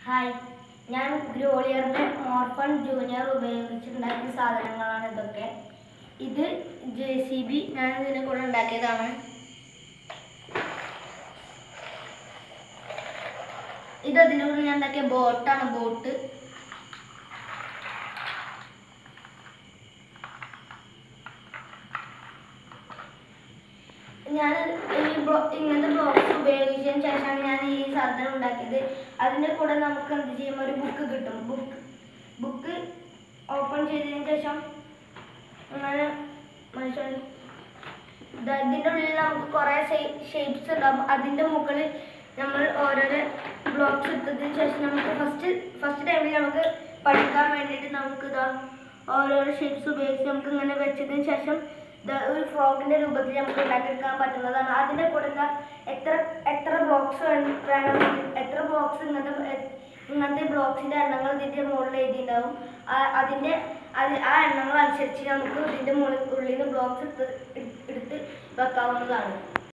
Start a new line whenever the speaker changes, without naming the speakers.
hi ഞാൻ ഗ്രോളിയറിന്റെ മോർഫൺ junior ഉപയോഗിച്ചുണ്ടാക്കിയ സാധനങ്ങളാണ് ഇതൊക്കെ ഇത് ജെ സി ബി ഞാൻ ഇതിനെ കൂടെ ഉണ്ടാക്കിയതാണ് ഇത് അതിൻ്റെ കൂടെ ഞാൻ ഉണ്ടാക്കിയ ബോട്ടാണ് ബോട്ട് ഞാൻ ഈ ബ്ലോ ഇങ്ങനത്തെ ബ്ലോക്സ് ഉപയോഗിച്ചതിന് ശേഷമാണ് ഞാൻ ഈ സാധനം ഉണ്ടാക്കിയത് അതിൻ്റെ കൂടെ നമുക്ക് എന്ത് ചെയ്യും ഒരു ബുക്ക് കിട്ടും ബുക്ക് ബുക്ക് ഓപ്പൺ ചെയ്തതിന് ശേഷം അങ്ങനെ മനുഷ്യൻ ദാ ഇതിൻ്റെ ഉള്ളിൽ നമുക്ക് കുറേ ഷേപ്സ് ഉണ്ടാവും അതിൻ്റെ മുകളിൽ നമ്മൾ ഓരോരോ ബ്ലോക്സ് ഇട്ടതിന് ശേഷം നമുക്ക് ഫസ്റ്റ് ഫസ്റ്റ് ടൈമിൽ നമുക്ക് പഠിക്കാൻ വേണ്ടിയിട്ട് നമുക്ക് ഇതാ ഓരോരോ ഷേപ്സ് ഉപയോഗിച്ച് നമുക്ക് ഇങ്ങനെ വെച്ചതിന് ശേഷം ദാ ഒരു ഫ്രോഗിന്റെ രൂപത്തിൽ നമുക്ക് ഉണ്ടാക്കിയെടുക്കാൻ പറ്റുന്നതാണ് അതിൻ്റെ കൂടെ എന്താ എത്ര എത്ര ബ്ലോക്സ് വേണമെങ്കിൽ എത്ര ബ്ലോക്സ് ഇങ്ങനത്തെ എ- ഇങ്ങനത്തെ ബ്ലോക്സിന്റെ എണ്ണങ്ങൾ ഇതിന്റെ മുകളിൽ എഴുതിയിട്ടുണ്ടാവും ആ- അതിന്റെ അത് ആ എണ്ണങ്ങൾ അനുസരിച്ച് നമുക്ക് ഇതിന്റെ മുകളിൽ ഉള്ളിൽ നിന്ന് ബ്ലോക്സ് എടുത്ത് എടുത്ത് വെക്കാവുന്നതാണ്